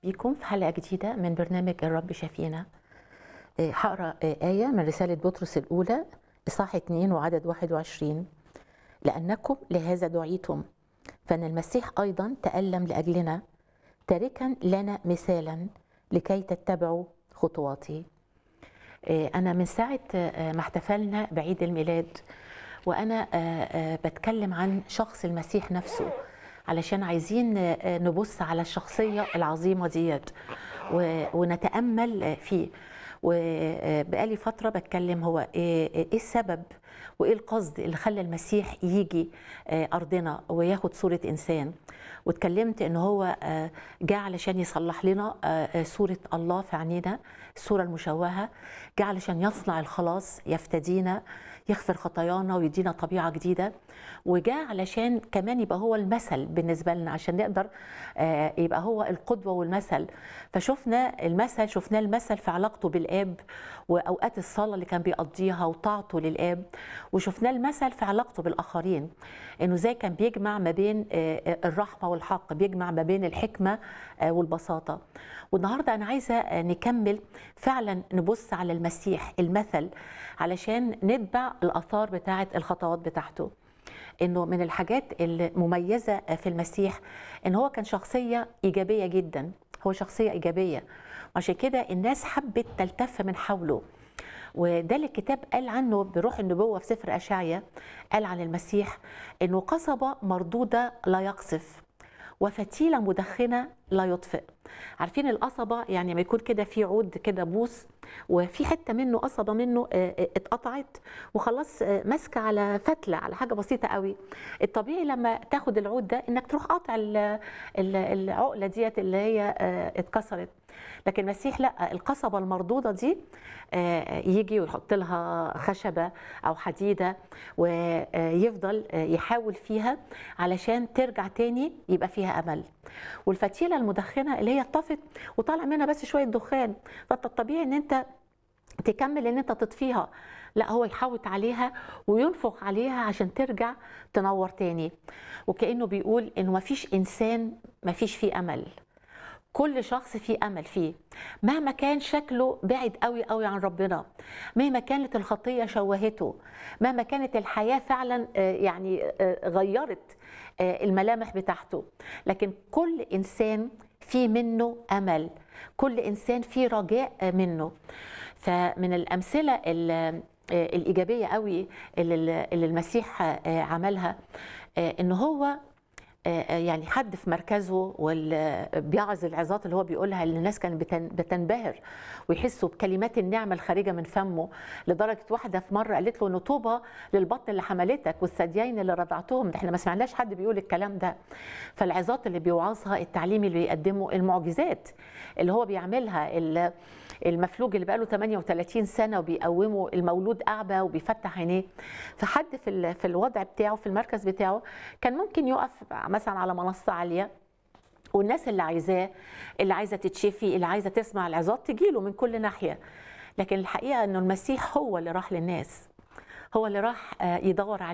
بيكم في حلقة جديدة من برنامج الرب شفينا آه، هقرا آه، آية من رسالة بطرس الأولى إصحاح 2 وعدد 21 لأنكم لهذا دعيتم فإن المسيح أيضا تألم لأجلنا تاركا لنا مثالا لكي تتبعوا خطواته آه، أنا من ساعة آه، ما احتفلنا بعيد الميلاد وأنا آه، آه، بتكلم عن شخص المسيح نفسه علشان عايزين آه، نبص على الشخصية العظيمة ديت و- ونتأمل آه، فيه وبقالي فترة بتكلم هو ايه إيه السبب وايه القصد اللي خلى المسيح يجي آه، ارضنا وياخد صورة انسان واتكلمت ان هو آه، جاء علشان يصلح لنا آه، آه، صورة الله في عينينا الصورة المشوهة جاء علشان يصنع الخلاص يفتدينا يغفر خطايانا ويدينا طبيعة جديدة وجاء علشان كمان يبقى هو المثل بالنسبة لنا عشان نقدر آه، يبقى هو القدوة والمثل فشفنا المثل شفناه المثل في علاقته بالآب وأوقات الصلاة اللي كان بيقضيها وطاعته للآب وشفناه المثل في علاقته بالآخرين إنه زي كان بيجمع ما بين آه، آه، الرحمة والحق بيجمع ما بين الحكمة آه، والبساطة والنهاردة أنا عايزة آه، نكمل فعلا نبص على المسيح المثل علشان نتبع الآثار بتاعة الخطوات بتاعته انه من الحاجات المميزه في المسيح ان هو كان شخصيه ايجابيه جدا هو شخصيه ايجابيه وعشان كده الناس حبت تلتف من حوله وده اللي الكتاب قال عنه بروح النبوه في سفر اشعيا قال عن المسيح انه قصبه مردوده لا يقصف وفتيله مدخنه لا يطفئ عارفين القصبه يعني لما يكون كده في عود كده بوص وفي حته منه قصبه منه آه، آه، اتقطعت وخلاص آه، ماسكه على فتله على حاجه بسيطه قوي الطبيعي لما تاخد العود ده انك تروح قاطع ال- ال- العقله ديت اللي هي آه، اتكسرت لكن المسيح لا القصبه المردوده دي آه، يجي ويحط لها خشبه او حديده ويفضل يحاول فيها علشان ترجع تاني يبقى فيها امل والفتيله المدخنه اللي هي طفت وطالع منها بس شويه دخان فانت الطبيعي ان انت تكمل ان انت تطفيها لا هو يحوط عليها وينفخ عليها عشان ترجع تنور تاني وكانه بيقول انه مفيش انسان مفيش فيه امل كل شخص فيه امل فيه مهما كان شكله بعد قوي قوي عن ربنا مهما كانت الخطيه شوهته مهما كانت الحياه فعلا آه، يعني آه، غيرت آه، الملامح بتاعته لكن كل انسان في منه امل كل انسان فيه رجاء آه، منه فمن الامثله ال- آه، الايجابيه قوي اللي اللي المسيح آه، عملها آه، ان هو آه، يعني حد في مركزه واللي بيعظ العظات اللي هو بيقولها اللي الناس كانت بتن- بتنبهر ويحسوا بكلمات النعمه الخارجه من فمه لدرجه واحده في مره قالت له ان طوبى للبطن اللي حملتك والثديين اللي رضعتهم ده احنا ما سمعناش حد بيقول الكلام ده فالعظات اللي بيوعظها التعليم اللي بيقدمه المعجزات اللي هو بيعملها ال- المفلوج اللي بقاله 38 سنه وبيقومه المولود اعبى وبيفتح عينيه فحد في ال- في الوضع بتاعه في المركز بتاعه كان ممكن يقف مثلا على منصه عاليه والناس اللي عايزاه اللي عايزه تتشفي اللي عايزه تسمع العظات تجيله من كل ناحيه لكن الحقيقه انه المسيح هو اللي راح للناس هو اللي راح آه، يدور على